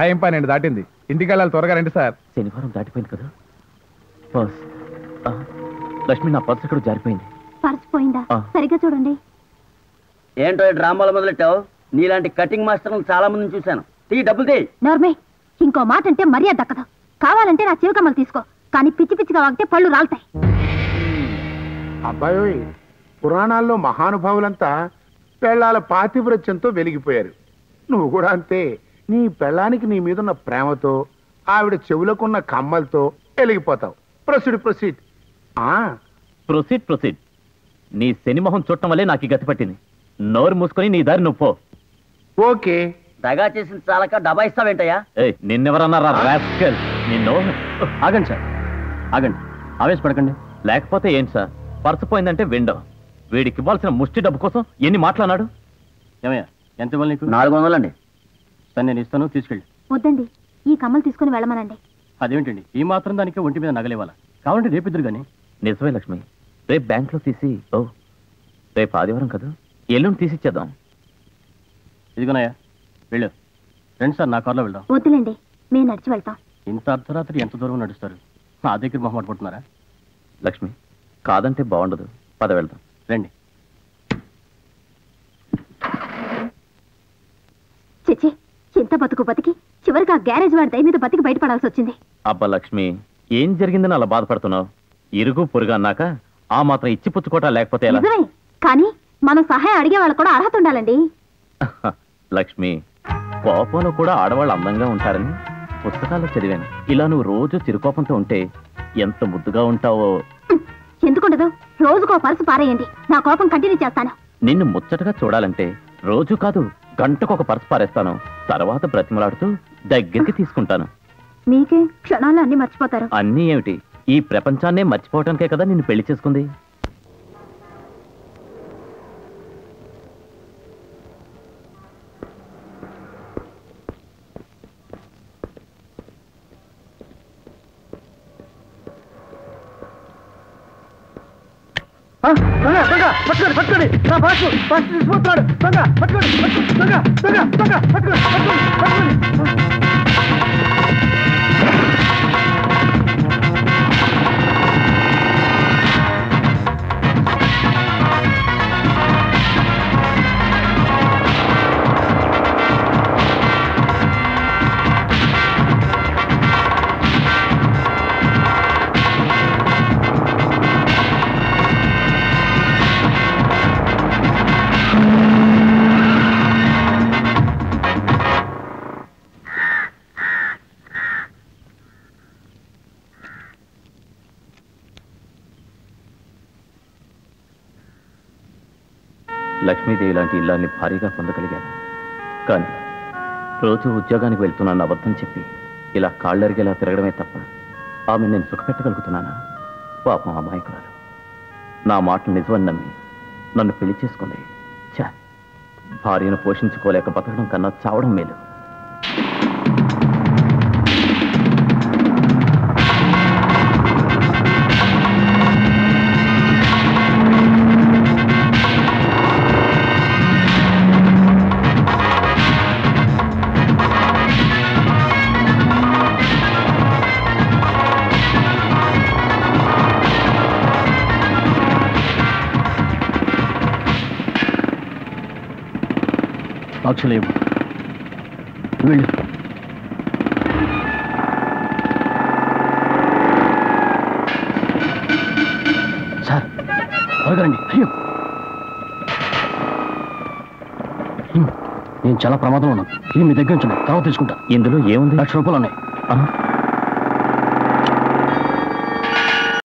Time పన్నెండు దాటింది ఇంటికి వెళ్ళాలి త్వరగా రండి సార్ శనివారం దాటిపోయింది కదా పర్స్ ఆ, లక్ష్మి నా పర్స్ ఇక్కడ జారిపోయింది పర్స్ పోయిందా ఆ. సరిగ్గా చూడండి ఏంటో ఈ డ్రామాలు మొదలెట్టావు నీలాంటి కటింగ్ మాస్టర్లను చాలా మందిని చూశాను తీ డబ్బులు తీ నోర్మే ఇంకో మాట అంటే మర్యాద దక్కదు కావాలంటే నా చివకమ్మలు తీసుకో కానీ పిచ్చి పిచ్చిగా వాగితే పళ్ళు రాలుతాయి అబ్బాయి పురాణాల్లో మహానుభావులంతా పెళ్ళాల పాతివ్రత్యంతో వెలిగిపోయారు నువ్వు కూడా అంతే నీ పెళ్ళానికి నీ మీదున్న ప్రేమతో ఆవిడ చెవులకున్న కమ్మలతో వెలిగిపోతావు ప్రొసీడ్ ప్రొసీడ్ ఆ ప్రొసీడ్ ప్రొసీడ్ నీ శని మొహం చూడటం వల్లే నాకు ఈ గతి పట్టింది నోరు మూసుకొని నీ దారి నువ్వు పో ఓకే దగా చేసిన చాలక డబ్బా ఇస్తావేంటయ్యా ఏయ్ నిన్నెవరన్నారా రాస్కెల్ నిన్ను ఆగండి సార్ ఆగండి ఆవేశపడకండి లేకపోతే ఏంటి సార్ పర్సు పోయిందంటే విండో వీడికి ఇవ్వాల్సిన ముష్టి డబ్బు కోసం ఎన్ని మాట్లాడినాడు ఏమయ్యా ఎంత ఇవ్వాలి నీకు నాలుగు వందలండి సరే నేను ఇస్తాను తీసుకెళ్ళి వద్దండి ఈ కమ్మలు తీసుకుని వెళ్ళమనండి అదేమిటండి ఈ మాత్రం దానికి ఒంటి మీద నగలేవాలా కావాలంటే రేపు ఇద్దరు కానీ నిజమే లక్ష్మి రేపు బ్యాంక్లో తీసి ఓ రేపు ఆదివారం కదా ఎల్లుండి తీసిచ్చేద్దాం ఇదిగోనయ్యా వెళ్ళు రండి సార్ నా కార్లో వెళ్దాం వద్దులేండి మేము నడిచి వెళ్తాం ఇంత అర్ధరాత్రి ఎంత దూరం నడుస్తారు నా దగ్గర మొహమాట పడుతున్నారా లక్ష్మి కాదంటే బాగుండదు పద వెళ్దాం రండి చిచి ఇంత బతుకు బతికి చివరికి ఆ గ్యారేజ్ వాడి దయ మీద బతికి బయటపడాల్సి వచ్చింది అబ్బా లక్ష్మి ఏం జరిగిందని అలా బాధపడుతున్నావు ఇరుగు పొరుగు అన్నాక ఆ మాత్రం ఇచ్చి పుచ్చుకోట లేకపోతే ఎలా నిజమే కానీ మనం సహాయం అడిగే వాళ్ళకు కూడా అర్హత ఉండాలండి లక్ష్మి కోపంలో కూడా ఆడవాళ్ళు అందంగా ఉంటారని పుస్తకాల్లో చదివాను ఇలా నువ్వు రోజు చిరుకోపంతో ఉంటే ఎంత ముద్దుగా ఉంటావో ఎందుకుండదు రోజుకో పర్సు పారేయండి నా కోపం కంటిన్యూ చేస్తాను నిన్ను ముచ్చటగా చూడాలంటే రోజు కాదు గంటకు ఒక పర్సు పారేస్తాను తర్వాత బ్రతిమలాడుతూ దగ్గరికి తీసుకుంటాను మీకే క్షణాల్లో అన్ని మర్చిపోతారు అన్నీ ఏమిటి ఈ ప్రపంచాన్నే మర్చిపోవటానికే కదా నిన్ను పెళ్లి చేసుకుంది పట్టుకోండి పట్టుకోండి నా బాసు బాసు తీసుకుపోతున్నాడు దొంగ పట్టుకోండి పట్టుకోండి దొంగ దొంగ దొంగ పట్టుకోండి పట్టుకోండి పట్టుకోండి లక్ష్మీదేవి లాంటి ఇల్లాన్ని భారీగా పొందగలిగాను కానీ రోజు ఉద్యోగానికి వెళ్తున్నాను అబద్ధం చెప్పి ఇలా కాళ్ళరిగేలా తిరగడమే తప్ప ఆమె నేను సుఖపెట్టగలుగుతున్నానా పాపం అమాయకురాలు నా మాటలు నిజమని నమ్మి నన్ను పెళ్లి చేసుకుంది ఛా భార్యను పోషించుకోలేక బతకడం కన్నా చావడం మేలు సాక్షులేవు వెళ్ళు సార్ త్వరగా రండి అయ్యో హ్మ్. నేను చాలా ప్రమాదంలో ఉన్నాను ఇది మీ దగ్గర ఉంచండి తర్వాత తీసుకుంటా ఇందులో ఏముంది లక్ష రూపాయలు ఉన్నాయి ఆ?